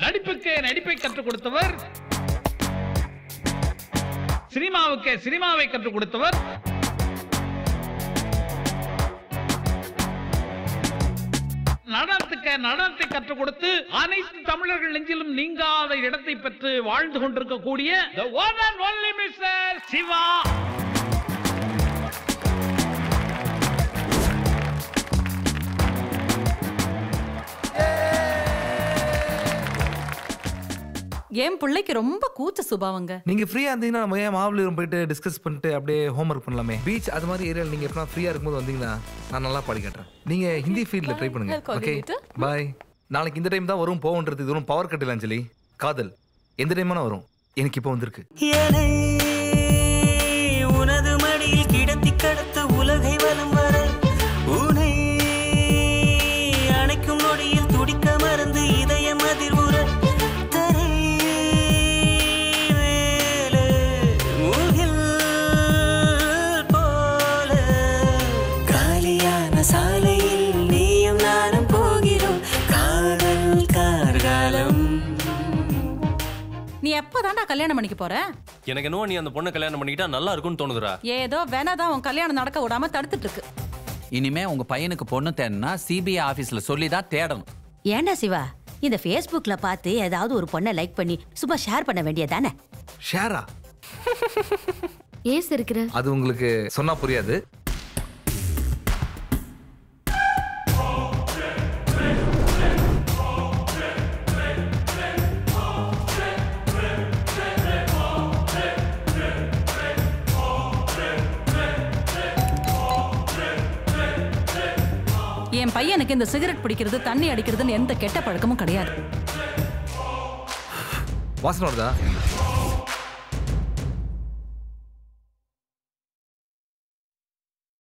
நடிப்புக்கு நடிப்பை கற்றுக் கொடுத்தவர் சினிமாவுக்கு சினிமாவை கற்றுக் கொடுத்தவர் நடனத்துக்கு நடனத்தை கற்றுக் கொடுத்து அனைத்து தமிழர்கள் நெஞ்சிலும் நீங்காத இடத்தை பெற்று வாழ்ந்து கொண்டிருக்கக்கூடிய the one and only Mr. Siva என் பிள்ளைக்கு ரொம்ப கூச்ச சுபாவங்க நீங்க ஃப்ரீயா இருந்தீங்கன்னா நம்ம ஏன் மாவலியூரம் போயிட்டு டிஸ்கஸ் பண்ணிட்டு அப்படியே ஹோம்ஒர்க் பண்ணலாமே பீச் அது மாதிரி ஏரியால நீங்க எப்பனா ஃப்ரீயா இருக்கும்போது வந்தீங்கன்னா நான் நல்லா பாடி காட்டுறேன் நீங்க ஹிந்தி ஃபீல்ட்ல ட்ரை பண்ணுங்க I'll call you okay later. Bye நாளைக்கு இந்த டைம் தான் வரும் போகுன்றது இது ஒன்றும் பவர் கட் இல்லை அஞ்சலி காதல் எந்த டைமான வரும் எனக்கு இப்போ வந்திருக்கு என்னை உனது மடியில் கிடத்தி கடத்த உலகை வலம் வர உனை அணைக்கும் நொடியில் துடிக்க மறந்து இதயம் அதிர்வுற தரை மேலே மூங்கில் போல காலியான சாலையில் நீயும் நானும் போகிறோம் காதல் கார்காலம் நீ எப்பதான்டா கல்யாணம் பண்ணிக்க போற எனக்கு என்னவோ நீ அந்த பொண்ணை கல்யாணம் பண்ணிக்கிட்டா நல்லா இருக்கும்னு தோணுதுடா ஏதோ வேணாதான் உன் கல்யாணம் நடக்க விடாம தடுத்துட்டு இருக்கு இனிமே உங்க பையனுக்கு பொண்ணு தேடனா சிபிஐ ஆபீஸ்ல சொல்லி தான் தேடணும் ஏன்டா சிவா இந்த ஃபேஸ்புக்ல பார்த்து ஏதாவது ஒரு பொண்ணை லைக் பண்ணி சும்மா ஷேர் பண்ண வேண்டியதானே ஷேரா ஏன் இருக்கிற அது உங்களுக்கு சொன்னா புரியாது என் பையனுக்கு இந்த சிகரெட் பிடிக்கிறது தண்ணி அடிக்கிறதுன்னு எந்த கெட்ட பழக்கமும் கிடையாது வாசனை வருதா